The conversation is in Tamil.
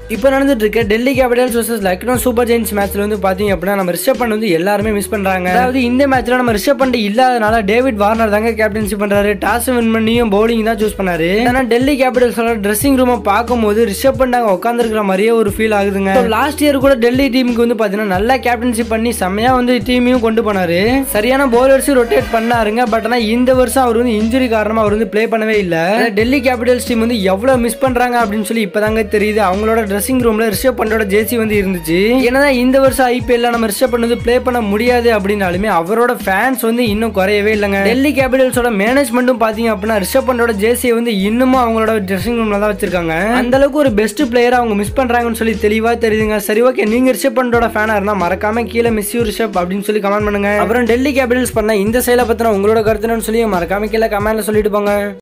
இப்போ நடந்துட்டு இருக்க Delhi capitals versus Lucknow super giants மேட்ச்ல வந்து பாத்தீங்க அப்படின்னா நம்ம ரிஷப் பண்ட் வந்து எல்லாருமே மிஸ் பண்றாங்க அதாவது இந்த மேட்ச்ல நம்ம ரிஷப் பண்ட் இல்லாதனால டேவிட் வார்னர் தாங்க கேப்டன்ஷிப் பண்றாரு டாஸ் வின் பண்ணியும் பவுலிங் தான் சூஸ் பண்ணாரு ஆனா டெல்லி கேபிட்டல்ஸோட ட்ரெஸ்ஸிங் ரூமை பார்க்கும்போது ரிஷப் பண்ட் அங்க உட்காந்துருக்கிற மாதிரியே ஒரு ஃபீல் ஆகுதுங்க லாஸ்ட் இயர் கூட டெல்லி டீமுக்கு வந்து பாத்தீங்கன்னா நல்லா கேப்டன்ஷிப் பண்ணி செம்மையா வந்து டீமையும் கொண்டு போனாரு சரியான பவுலர்ஸும் ரொட்டேட் பண்ணாருங்க பட் ஆனா இந்த வருஷம் அவர் வந்து இன்ஜுரி காரணமா அவர் வந்து ப்ளே பண்ணவே இல்ல டெல்லி கேபிட்டல்ஸ் டீம் வந்து எவ்வளவு மிஸ் பண்றாங்க அப்படின்னு சொல்லி இப்பதாங்க தெரியுது அவங்களோட ட்ரெஸ்ஸிங் ரூம்ல ரிஷப் பண்டோட ஜேசி வந்து இருந்துச்சு ஏன்னா இந்த வருஷம் ஐபிஎல்ல நம்ம ரிஷப் பண்ட் வந்து ப்ளே பண்ண முடியாது அப்படின்னாலுமே அவரோட ஃபேன்ஸ் வந்து இன்னும் குறையவே இல்லைங்க டெல்லி கேபிட்டல்ஸோட மேனேஜ்மெண்ட்டும் பாத்தீங்க அப்படின்னா ரிஷப் பண்டோட ஜேசியை வந்து இன்னமும் அவங்களோட ட்ரெஸ்ஸிங் ரூம்ல தான் வச்சிருக்காங்க அந்த அளவுக்கு ஒரு பெஸ்ட் பிளேயர் அவங்க மிஸ் பண்றாங்கன்னு சொல்லி தெளிவா தெரியுதுங்க சரி ஓகே நீங்க ரிஷப் பண்டோட ஃபேனா இருந்தா மறக்காம கீழே மிஸ் யூ ரிஷப் அப்படின்னு சொல்லி கமெண்ட் பண்ணுங்க அப்புறம் டெல்லி கேபிட்டல்ஸ் பண்ண இந்த செயலை பத்தின உங்களோட கருத்துன்னு சொல்லி மறக்காம கீழே கமெண்ட்ல சொல்லிட்டு போங்க